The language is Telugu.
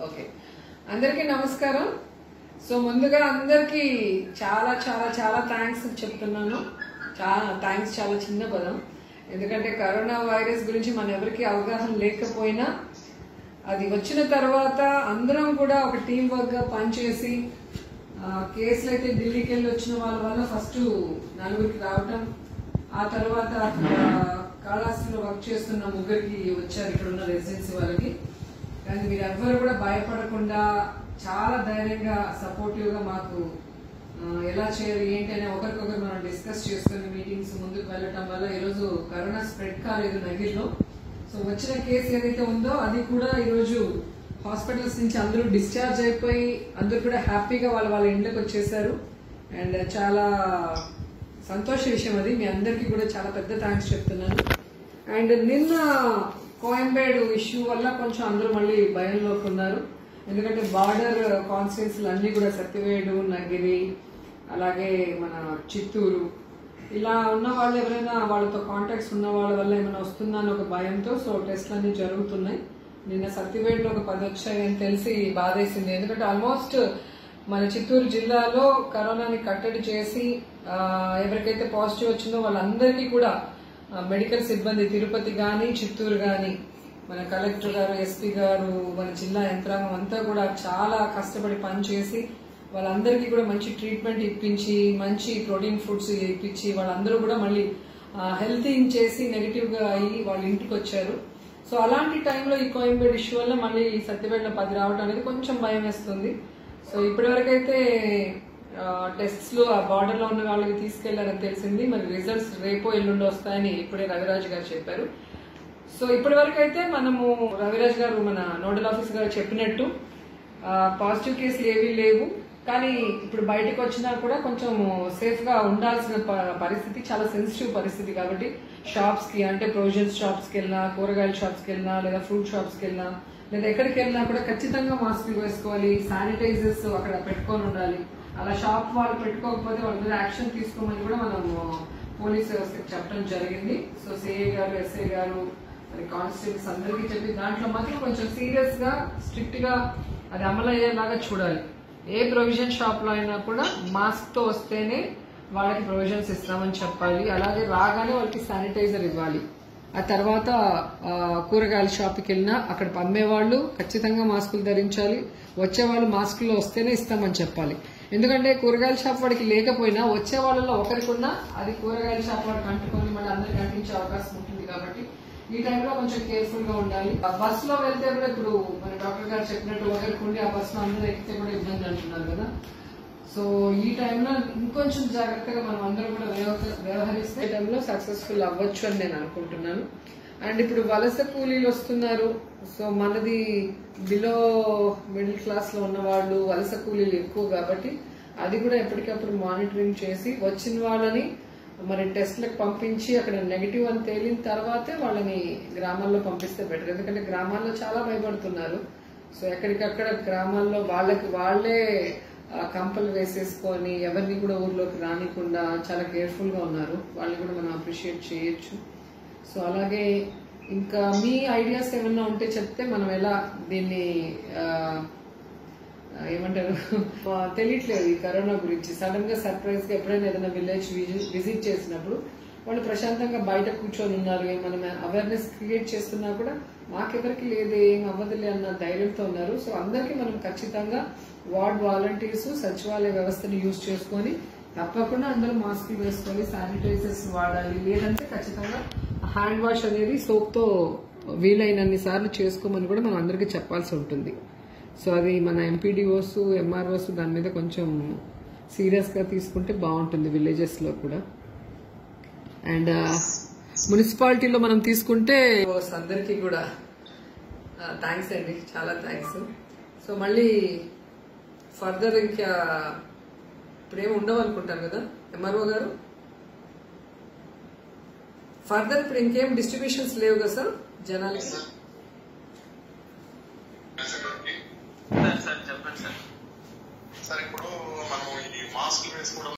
ఓకే అందరికీ నమస్కారం సో ముందుగా అందరికీ చాలా చాలా చాలా థ్యాంక్స్ చెప్తున్నాను చాలా థ్యాంక్స్ చాలా చిన్న పదం ఎందుకంటే కరోనా వైరస్ గురించి మన ఎవరికి అవగాహన లేకపోయినా అది వచ్చిన తర్వాత అందరం కూడా ఒక టీం వర్క్ గా పనిచేసి ఆ, కేసులు అయితే ఢిల్లీకి వెళ్ళి వచ్చిన వాళ్ళ వల్ల ఫస్ట్ నలుగురికి రావటం ఆ తర్వాత అక్కడ కాళాస్తిలో వర్క్ చేస్తున్న ముగ్గురికి వచ్చారు ఇక్కడ ఉన్న రెసిడెన్సీ వాళ్ళకి కానీ మీరు ఎవ్వరు కూడా భయపడకుండా చాలా ధైర్యంగా సపోర్టివ్ గా మాకు ఆ, ఎలా చేయాలి ఏంటి అని ఒకరికొకరు మనం డిస్కస్ చేసుకుని మీటింగ్స్ ముందుకు వెళ్ళటం వల్ల ఈరోజు కరోనా స్ప్రెడ్ కాలేదు నగిరిలో సో వచ్చిన కేసు ఏదైతే ఉందో అది కూడా ఈరోజు హాస్పిటల్స్ నుంచి అందరూ డిశ్చార్జ్ అయిపోయి అందరూ కూడా హ్యాపీగా వాళ్ళ వాళ్ళ ఇంట్లోకి వచ్చేసారు అండ్ చాలా సంతోష విషయం అది మీ అందరికీ కూడా చాలా పెద్ద థ్యాంక్స్ చెప్తున్నాను అండ్ నిన్న కోయంబేడు ఇష్యూ వల్ల కొంచెం అందరూ మళ్ళీ భయంలోకి ఉన్నారు ఎందుకంటే బార్డర్ కాన్స్టిట్యూన్సీలు అన్ని కూడా సత్యవేడు నగిరి అలాగే మన చిత్తూరు ఇలా ఉన్న వాళ్ళు ఎవరైనా వాళ్ళతో కాంటాక్ట్స్ ఉన్న వాళ్ళ వల్ల ఏమైనా వస్తుందా అని ఒక భయంతో సో టెస్ట్లు అన్ని జరుగుతున్నాయి నిన్న సత్యవేడులో ఒక పది వచ్చాయని తెలిసి బాధేసింది ఎందుకంటే ఆల్మోస్ట్ మన చిత్తూరు జిల్లాలో కరోనాని కట్టడి చేసి ఆ, ఎవరికైతే పాజిటివ్ వచ్చిందో వాళ్ళందరికీ కూడా ఆ, మెడికల్ సిబ్బంది తిరుపతి గాని చిత్తూరు గాని మన కలెక్టర్ గారు ఎస్పీ గారు మన జిల్లా యంత్రాంగం అంతా కూడా చాలా కష్టపడి పనిచేసి వాళ్ళందరికీ కూడా మంచి ట్రీట్మెంట్ ఇప్పించి మంచి ప్రోటీన్ ఫుడ్స్ ఇప్పించి వాళ్ళందరూ కూడా మళ్ళీ హెల్త్ చేసి నెగిటివ్ గా అయ్యి వాళ్ళ ఇంటికి వచ్చారు సో అలాంటి టైంలో ఈ కోయంబేడ్ ఇష్యూ వల్ల మళ్ళీ సత్యవేడలో పది రావడం అనేది కొంచెం భయం వేస్తుంది సో ఇప్పటివరకైతే టెస్ట్స్ లో ఆ బార్డర్ లో ఉన్న వాళ్ళకి తీసుకెళ్లారని తెలిసింది మరి రిజల్ట్స్ రేపో ఎల్లుండి వస్తాయని ఇప్పుడే రవిరాజ్ గారు చెప్పారు సో ఇప్పటి వరకు అయితే మనము రవిరాజ్ గారు మన నోడల్ ఆఫీసర్ గారు చెప్పినట్టు పాజిటివ్ కేసులు ఏవీ లేవు కానీ ఇప్పుడు బయటకు వచ్చినా కూడా కొంచెం సేఫ్ గా ఉండాల్సిన ప- పరిస్థితి చాలా సెన్సిటివ్ పరిస్థితి కాబట్టి షాప్స్ కి అంటే ప్రొవిజన్స్ షాప్స్ కి వెళ్ళినా కూరగాయల షాప్స్ కి వెళ్ళినా లేదా ఫ్రూట్ షాప్స్ కి వెళ్ళినా లేదా ఎక్కడికి వెళ్ళినా కూడా ఖచ్చితంగా మాస్కులు వేసుకోవాలి శానిటైజర్స్ అక్కడ పెట్టుకొని ఉండాలి అలా షాప్ వాళ్ళు పెట్టుకోకపోతే వాళ్ళ మీద యాక్షన్ తీసుకోమని కూడా మనం పోలీస్ వ్యవస్థకి చెప్పడం జరిగింది సో సిఐ గారు ఎస్ఐ గారు మరి కానిస్టేబుల్స్ అందరికీ చెప్పి దాంట్లో మాత్రం కొంచెం సీరియస్ గా స్ట్రిక్ట్ గా అది అమలు అయ్యేలాగా చూడాలి ఏ ప్రొవిజన్ షాప్ లో అయినా కూడా మాస్క్ తో వస్తేనే వాళ్ళకి ప్రొవిజన్స్ ఇస్తామని చెప్పాలి అలాగే రాగానే వాళ్ళకి శానిటైజర్ ఇవ్వాలి ఆ తర్వాత ఆ, కూరగాయల షాప్కి వెళ్ళినా అక్కడ అమ్మేవాళ్ళు ఖచ్చితంగా మాస్కులు ధరించాలి వచ్చే వాళ్ళు మాస్కుల్లో వస్తేనే ఇస్తామని చెప్పాలి ఎందుకంటే కూరగాయల షాప్ వాడికి లేకపోయినా వచ్చే వాళ్ళలో ఒకరికున్నా అది కూరగాయల షాప్ వాడికి అంటుకొని మళ్ళీ అందరికి అంటించే అవకాశం ఉంటుంది కాబట్టి ఈ టైంలో కొంచెం కేర్ఫుల్ గా ఉండాలి ఆ బస్ లో వెళ్తే కూడా ఇప్పుడు మన డాక్టర్ గారు చెప్పినట్టు ఒకరికి ఉండి ఆ బస్ లో అందరూ ఎక్కితే కూడా ఇబ్బంది అంటున్నారు కదా సో ఈ టైంలో ఇంకొంచెం జాగ్రత్తగా మనం అందరం కూడా వ్యవహ- వ్యవహరిస్తే ఈ టైంలో సక్సెస్ఫుల్ అవ్వచ్చు అని నేను అనుకుంటున్నాను అండ్ ఇప్పుడు వలస కూలీలు వస్తున్నారు సో మనది బిలో మిడిల్ క్లాస్ లో ఉన్న వాళ్ళు వలస కూలీలు ఎక్కువ కాబట్టి అది కూడా ఎప్పటికప్పుడు మానిటరింగ్ చేసి వచ్చిన వాళ్ళని మరి టెస్ట్లకు పంపించి అక్కడ నెగిటివ్ అని తేలిన తర్వాతే వాళ్ళని గ్రామాల్లో పంపిస్తే బెటర్ ఎందుకంటే గ్రామాల్లో చాలా భయపడుతున్నారు సో ఎక్కడికక్కడ గ్రామాల్లో వాళ్ళకి వాళ్ళే ఆ, కంపలు వేసేసుకొని ఎవరిని కూడా ఊర్లోకి రానికుండా చాలా కేర్ఫుల్ గా ఉన్నారు వాళ్ళని కూడా మనం అప్రిషియేట్ చేయొచ్చు సో అలాగే ఇంకా మీ ఐడియాస్ ఏమన్నా ఉంటే చెప్తే మనం ఎలా దీన్ని ఆ, ఆ, ఏమంటారు ఆ, తెలియట్లేదు ఈ కరోనా గురించి సడన్ గా సర్ప్రైజ్ గా ఎప్పుడైనా ఏదైనా విలేజ్ విజిట్ చేసినప్పుడు వాళ్ళు ప్రశాంతంగా బయట కూర్చొని ఉన్నారు ఏం మనం అవేర్నెస్ క్రియేట్ చేస్తున్నా కూడా మాకెవరికి లేదు ఏం అవ్వదులే అన్న ధైర్యంతో ఉన్నారు సో అందరికీ మనం ఖచ్చితంగా వార్డ్ వాలంటీర్స్ సచివాలయ వ్యవస్థని యూజ్ చేసుకొని తప్పకుండా అందరూ మాస్కులు వేసుకోవాలి శానిటైజర్స్ వాడాలి లేదంటే ఖచ్చితంగా హ్యాండ్ వాష్ అనేది సోప్ తో వీలైనన్ని సార్లు చేసుకోమని కూడా మనం అందరికీ చెప్పాల్సి ఉంటుంది సో అది మన ఎంపీడీఓస్ ఎంఆర్ఓస్ దాని మీద కొంచెం సీరియస్ గా తీసుకుంటే బాగుంటుంది విలేజెస్ లో కూడా అండ్ మున్సిపాలిటీలో మనం తీసుకుంటే అందరికీ కూడా థ్యాంక్స్ అండి చాలా థ్యాంక్స్ సో మళ్ళీ ఫర్దర్ ఇంకా ఇప్పుడేమి ఉండవు అనుకుంటాను కదా ఎంఆర్ఓ గారు ఫర్దర్ ఇప్పుడు ఇంకేం డిస్ట్రిబ్యూషన్స్ లేవు కదా సార్ జనాలకి సార్ సార్ చెప్పండి సార్ సార్ ఇప్పుడు మనము ఈ మాస్క్ వేసుకోవడం